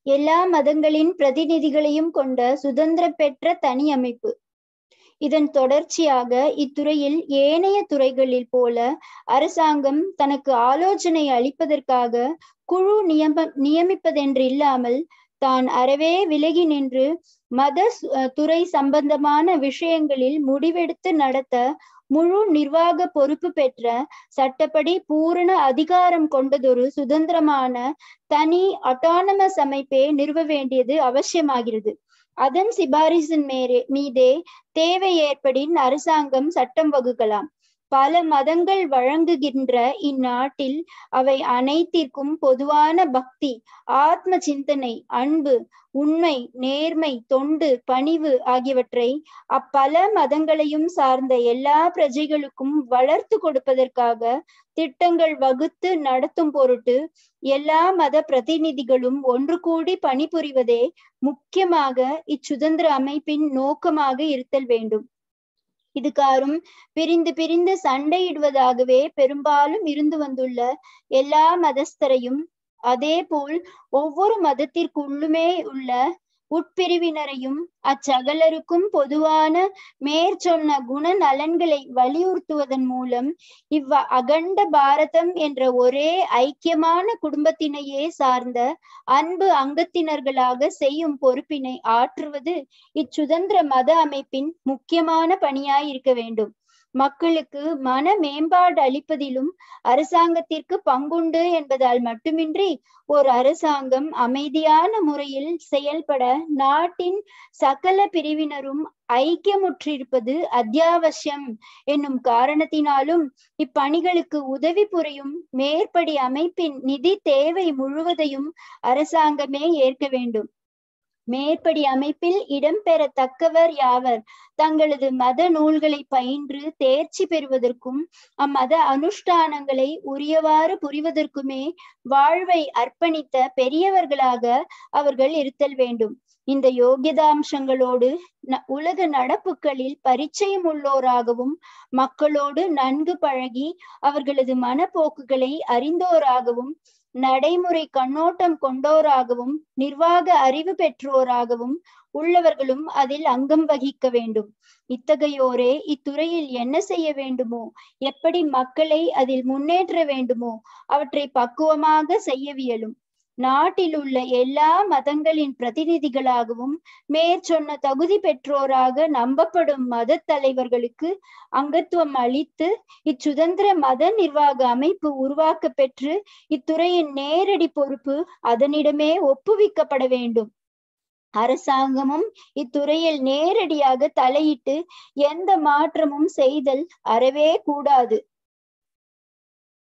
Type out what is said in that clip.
எல்லா மதங்களின் பிரதிநிதிகளையும் கொண்ட சுதந்திர பெற்ற தனி அமைப்பு இதன் தொடர்ச்சியாக இத்துறையில் ஏனைய துறைகளில் போல அரசாங்கம் தனக்கு ஆலோசனை அளிப்பதற்காக குழு நியம நியமிப்பதென்றில்லாமல் தான் அறவே விலகி நின்று மத துறை சம்பந்தமான விஷயங்களில் முடிவெடுத்து நடத்த முழு நிர்வாக பொறுப்பு பெற்ற சட்டப்படி பூரண அதிகாரம் கொண்டதொரு சுதந்திரமான தனி அட்டானமஸ் அமைப்பை நிறுவ வேண்டியது அவசியமாகிறது அதன் சிபாரிசின் மேரே மீதே தேவை ஏற்படின் அரசாங்கம் சட்டம் வகுக்கலாம் பல மதங்கள் வழங்குகின்ற இந்நாட்டில் அவை அனைத்திற்கும் பொதுவான பக்தி ஆத்ம சிந்தனை அன்பு உண்மை நேர்மை தொண்டு பணிவு ஆகியவற்றை அப்பல மதங்களையும் சார்ந்த எல்லா பிரஜைகளுக்கும் வளர்த்து கொடுப்பதற்காக திட்டங்கள் வகுத்து நடத்தும் பொருட்டு எல்லா மத பிரதிநிதிகளும் ஒன்று கூடி பணிபுரிவதே முக்கியமாக இச்சுதந்திர அமைப்பின் நோக்கமாக இருத்தல் வேண்டும் இதுகாரும் பிரிந்து பிரிந்து சண்டையிடுவதாகவே பெரும்பாலும் இருந்து வந்துள்ள எல்லா மதஸ்தரையும் அதே போல் ஒவ்வொரு மதத்திற்குள்ளுமே உள்ள உட்பிரிவினரையும் அச்சகலருக்கும் பொதுவான மேற்சொன்ன குண நலன்களை வலியுறுத்துவதன் மூலம் இவ்வ அகண்ட பாரதம் என்ற ஒரே ஐக்கியமான குடும்பத்தினையே சார்ந்த அன்பு அங்கத்தினர்களாக செய்யும் பொறுப்பினை ஆற்றுவது இச்சுதந்திர மத அமைப்பின் முக்கியமான பணியாயிருக்க வேண்டும் மக்களுக்கு மன மேம்பாடு அளிப்பதிலும் அரசாங்கத்திற்கு பங்குண்டு என்பதால் மட்டுமின்றி ஒரு அரசாங்கம் அமைதியான முறையில் செயல்பட நாட்டின் சகல பிரிவினரும் ஐக்கியமுற்றிருப்பது அத்தியாவசியம் என்னும் காரணத்தினாலும் இப்பணிகளுக்கு உதவி புரியும் மேற்படி அமைப்பின் நிதி தேவை முழுவதையும் அரசாங்கமே ஏற்க வேண்டும் மேற்படி அமைப்பில் இடம்பெறத்தக்கவர் யாவர் தங்களது மத நூல்களை பயின்று தேர்ச்சி பெறுவதற்கும் அம்மத அனுஷ்டானங்களை உரியவாறு புரிவதற்குமே வாழ்வை அர்ப்பணித்த பெரியவர்களாக அவர்கள் இருத்தல் வேண்டும் இந்த யோகியதாம்சங்களோடு உலக நடப்புகளில் பரிச்சயம் உள்ளோராகவும் மக்களோடு நன்கு பழகி அவர்களது மனப்போக்குகளை அறிந்தோராகவும் நடைமுறை கண்ணோட்டம் கொண்டோராகவும் நிர்வாக அறிவு பெற்றோராகவும் உள்ளவர்களும் அதில் அங்கம் வகிக்க வேண்டும் இத்தகையோரே இத்துறையில் என்ன செய்ய வேண்டுமோ எப்படி மக்களை அதில் முன்னேற்ற வேண்டுமோ அவற்றை பக்குவமாக செய்யவியலும் நாட்டில் உள்ள எல்லா மதங்களின் பிரதிநிதிகளாகவும் மேற்சொன்ன தகுதி பெற்றோராக நம்பப்படும் மத தலைவர்களுக்கு அங்கத்துவம் அளித்து இச்சுதந்திர மத நிர்வாக அமைப்பு உருவாக்க பெற்று இத்துறையின் நேரடி பொறுப்பு அதனிடமே ஒப்புவிக்கப்பட வேண்டும் அரசாங்கமும் இத்துறையில் நேரடியாக தலையிட்டு எந்த மாற்றமும் செய்தல் அறவே கூடாது